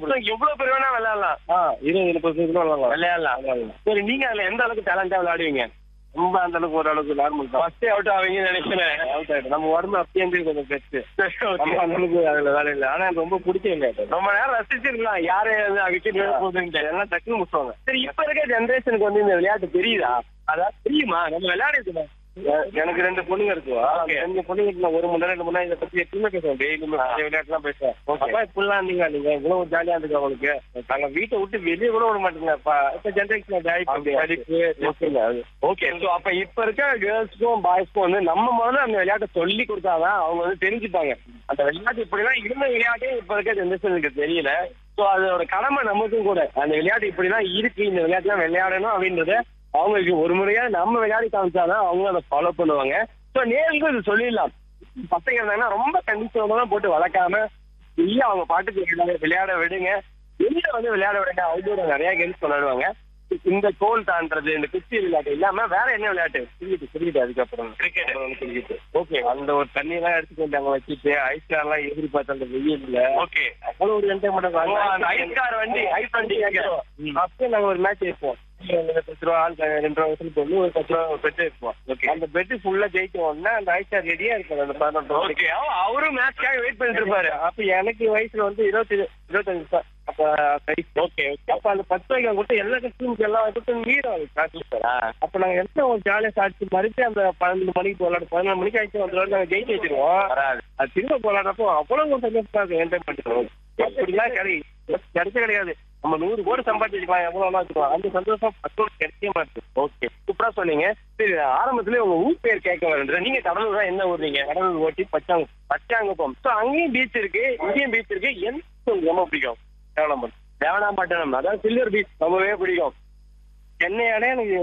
So, எவ்வளவு பேர் வேணா விளையாடலாம் ஆ இருபது முப்பது கிலோ விளாடலாம் விளையாடலாம் சரி நீங்க அதுல எந்த அளவுக்கு டேலண்டா விளையாடுவீங்க ரொம்ப அந்த அளவுக்கு ஓரளவுக்கு நார்மல் தான் ஃபர்ஸ்ட் அவுட் ஆவீங்கன்னு நினைக்கிறேன் Out ஆயிடும். நம்ம உடம்பு அப்பயே இருந்து கொஞ்சம் பெஸ்ட் சரி, okay. நம்ம அந்த அளவுக்கு அதுல வேலை இல்லை ஆனா எனக்கு ரொம்ப பிடிச்ச விளையாட்டு ரொம்ப நேரம் ரசிச்சிருக்கலாம் யாரு விக்கெட் போகுதுன்ட்டு எல்லாம் டக்குன்னு முடிச்சுவாங்க சரி இப்ப இருக்க ஜெனரேஷனுக்கு வந்து இந்த விளையாட்டு தெரியுதா அதாவது தெரியுமா நம்ம விளையாடிருக்கோம் எ- எனக்கு ரெண்டு பொண்ணுங்க இருக்குவா Okay. ரெண்டு பொண்ணுங்க நான் ஒரு மணி நேரம் ரெண்டு மணி நேரம் இதை பத்தி எப்பயுமே பேசுவேன் டெய்லியுமே பழைய விளையாட்டுலாம் பேசுவேன் Okay. அப்பா இப்படிலாம் இருந்தீங்க நீங்க இவ்வளவு ஜாலியா இருந்துங்க அவங்களுக்கு நாங்க வீட்டை விட்டு வெளியே கூட விட மாட்டேங்க இப்ப ஜென்ரேஷன் அப்படியா? படிப்பு ஓகேங்க அது ஓகே சோ அப்ப இப்ப இருக்க கேர்ள்ஸ்க்கும் பாய்ஸ்க்கும் வந்து நம்ம முதல்ல அந்த விளையாட்டை சொல்லி கொடுத்தாதான் அவங்க வந்து தெரிஞ்சுப்பாங்க அந்த விளையாட்டு இப்படிலாம் இருந்த விளையாட்டே இப்ப இருக்க ஜெனரேஷனுக்கு தெரியல சோ அதோட கடமை நமக்கும் கூட அந்த விளையாட்டு இப்படிலாம் இருக்கு இந்த விளையாட்டுலாம் விளையாடணும் அப்படின்றத அவங்களுக்கு ஒரு முறையா நம்ம விளையாடி காமிச்சாதான் அவங்க அதை ஃபாலோ பண்ணுவாங்க சோ நேருக்கு இது சொல்லிடலாம் பசங்க இருந்தாங்கன்னா ரொம்ப கண்டிஷனோட போட்டு வளர்க்காம இல்ல அவங்க பாட்டுக்கு விளையாட- விளையாட விடுங்க வெளியில வந்து விளையாட விடுங்க அவுட்டோர் நிறைய கேம்ஸ் விளையாடுவாங்க இந்த கோல் தாண்டது இந்த குச்சி விளையாட்டு இல்லாம வேற என்ன விளையாட்டு கிரிக்கெட் கிரிக்கெட் அதுக்கப்புறம் கிரிக்கெட் கிரிக்கெட் ஓகே அந்த ஒரு தண்ணி எல்லாம் எடுத்துட்டு வந்தாங்க வச்சுட்டு ஐஸ் கார் எல்லாம் எதிரி பார்த்து அந்த வெயில்ல ஓகே அவ்வளவு ஒரு என்டர்டைன்மெண்ட் அந்த ஐஸ் கார் வண்டி ஐஸ் வண்டி அப்பயே நாங்க ஒரு மேட்ச் வைப்போம் பத்து ரூபா ஆள் ரெண்டு ரூபா வசூல் பண்ணி ஒரு பத்து ரூபா ஒரு பெட் வைப்போம் Okay. அந்த பெட் ஃபுல்லா ஜெயிச்ச உடனே அந்த ஐஸ் கார் ரெடியா இருக்கும் அந்த பதினெட்டு ரூபா ஓகே அவரும் மேட்ச்க்காக வெயிட் பண்ணிட்டு இருப்பாரு அப்ப எனக்கு வயசுல வந்து இருபத்தி இருபத்தஞ்சு தான் அப்ப ஓகே ஓகே அப்ப அந்த பத்து ரூபாய்க்கு கொடுத்து எல்லா கஸ்டமருக்கு எல்லாம் கொடுத்து மீறும் காசு அப்ப நாங்க என்ன ஒரு ஜாலியா சாப்பிட்டு மறுபடியும் அந்த பன்னெண்டு மணிக்கு விளையாடு பதினொரு மணிக்கு ஆயிடுச்சு வந்து நாங்க ஜெயிச்சு வச்சிருவோம் வராது அது திரும்ப விளையாடுறப்போ அவ்வளவு ஒரு சந்தோஷமா இருக்கு என்டர்டைன்மெண்ட் அப்படிலாம் கிடையாது கிடைச்ச கிடையாது நம்ம நூறு கோடி சம்பாதிச்சிருக்கலாம் எவ்வளவு வச்சுக்கலாம் அந்த சந்தோஷம் பத்தோடு கிடைக்கவே மாட்டேது ஓகே சூப்பரா சொன்னீங்க சரி ஆரம்பத்துல உங்க ஊர் பேர் கேட்க வரேன் நீங்க கடலூர் தான் என்ன ஊர் நீங்க கடவுள் ஓட்டி பச்சாங்க பச்சாங்குப்பம் சோ அங்கேயும் பீச் இருக்கு இங்கேயும் பீச் இருக்கு எந்த உங்களுக்கு ரொம்ப பிடிக்கும் கேவலம் தேவனாம்பட்டினம் அதாவது சில்வர் பீச் ரொம்பவே பிடிக்கும் சென்னையானே எனக்கு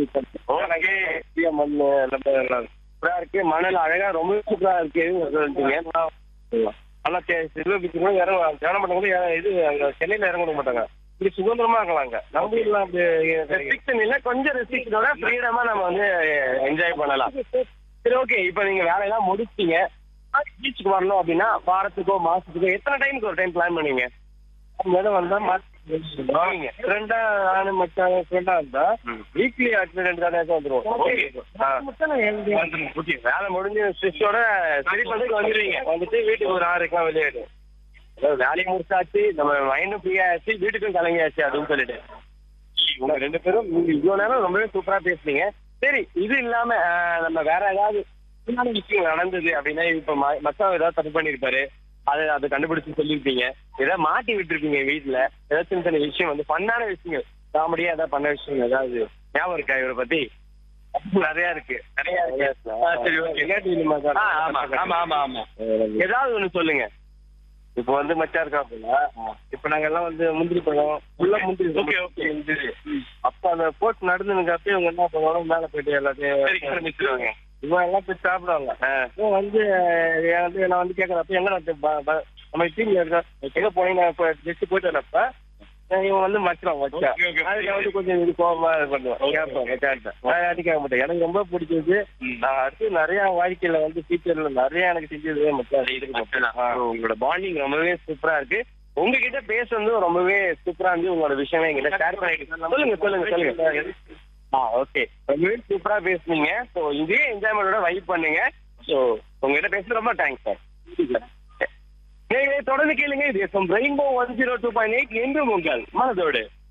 ஓகே மண் நம்ம எல்லாம் சூப்பரா இருக்கு மணல் அழகா ரொம்ப சூப்பரா இருக்கு சொல்லிட்டீங்க ஆனா சில்வர் பீச் கூட இறங்க தேவனப்பட்டம் கூட இற- இது அங்க சென்னையில இறங்க விட மாட்டாங்க இப்படி சுதந்திரமா இருக்கலாங்க நம்ம ஊர்ல அப்படி ரெஸ்ட்ரிக்ஷன் இல்ல கொஞ்சம் ரெஸ்ட்ரிக்ஷனோட ஃப்ரீடமா நம்ம வந்து என்ஜாய் பண்ணலாம் சரி ஓகே இப்போ நீங்க வேலையெல்லாம் முடிச்சிட்டீங்க பீச்சுக்கு வரணும் அப்படின்னா வாரத்துக்கோ மாசத்துக்கோ எத்தனை டைமுக்கு ஒரு டைம் பிளான் பண்ணுவீங்க மேடம் வந்தா மாத்தி வாங்க. ஃப்ரெண்டா நானு மச்சான் ஃப்ரெண்டா இருந்தா ம். வீக்லி ஆக்சுவலி ரெண்டு தடவை வந்துருவோம் Okay. ஆ. ஓகே வேலை முடிஞ்சு ஸ்ட்ரெஸ்ஸோட சரி பண்ணதுக்கு வந்துடுவீங்க வந்துட்டு வீட்டுக்கு ஒரு ஆறுக்கெல்லாம் வெளியாயிடும் அதாவது வேலையை முடிச்சாச்சு நம்ம மைண்டும் ஃப்ரீ ஆச்சு வீட்டுக்கும் கிளம்பியாச்சு அப்படின்னு சொல்லிட்டு உங்க ரெண்டு பேரும் நீங்க இவ்வளவு நேரம் ரொம்பவே சூப்பரா பேசுனீங்க சரி இது இல்லாம ஆஹ், நம்ம வேற ஏதாவது முக்கியமான விஷயம் நடந்தது அப்படின்னா இப்ப ம- மச்சான் ஏதாவது தப்பு பண்ணிருப்பாரு அதை அதை கண்டுபிடிச்சு சொல்லியிருப்பீங்க ஏதாவது மாட்டி விட்டுருப்பீங்க வீட்டுல ஏதாவது சின்ன சின்ன விஷயம் வந்து பண்ணான விஷயங்கள் காமெடியா ஏதாவது பண்ண விஷயம் ஏதாவது ஞாபகம் இருக்கா இவரை பத்தி நிறைய இருக்கு நிறைய இருக்கு ஆ, சரி ஓகே விளையாட்டு இல்லைமா சார் ஆ, ஆமா ஆமா ஆமா ஆமா ஏதாவது ஒண்ணு சொல்லுங்க இப்போ வந்து மச்சா இருக்காப்புல இப்ப நாங்க எல்லாம் வந்து முந்திரி பழம் ஃபுல்லா முந்திரி Okay, okay. முந்திரி அப்ப அந்த போட்டு நடந்துனுக்கப்ப இவங்க என்ன பண்ணுவாங்க மேல போயிட்டு எல்லாத்தையும் சரி ஆரம்பிச்சிருவாங்க இவங்க எல்லாம் போய் சாப்பிடுவாங்க இவன் வந்து என் வந்து நான் வந்து கேட்கறப்ப எங்க நான் ப- ப- நம்ம டீம்ல இருக்கேன் எங்க போனீங்க நான் இப்போ ஜஸ்ட் போயிட்டு வரப்ப இவன் வந்து மச்சிருவான் வச்சா Okay, okay. அதுக்கு வந்து கொஞ்சம் இது கோபமா இது பண்ணுவேன் Okay, கேட்பேன் மச்சான்ட்ட. நான் அடிக்க மாட்டேன் எனக்கு ரொம்ப பிடிச்சது ம். நான் அடுத்து நிறைய வாழ்க்கையில வந்து ஃபியூச்சர்ல நிறைய எனக்கு செஞ்சது மச்சான் இதுக்கு மட்டும்தான். So, உங்களோட பாண்டிங் ரொம்பவே சூப்பரா இருக்கு உங்ககிட்ட பேசுறது ரொம்பவே சூப்பரா இருந்து உங்களோட விஷயங்களை எங்கிட்ட ஷேர் பண்ணிட்டு சொல்லுங்க சொல்லுங்க சொல்லுங்க ஆ ஓகே ரொம்பவே சூப்பரா பேசுனீங்க ஸோ இதே என்ஜாய்மெண்டோட வைப் பண்ணுங்க ஸோ உங்ககிட்ட பேசுறது ரொம்ப தேங்க்ஸ் சார் நீங்களே தொடர்ந்து கேளுங்க இது rainbow one zero two point eight என்றும் உங்கள் மனதோடு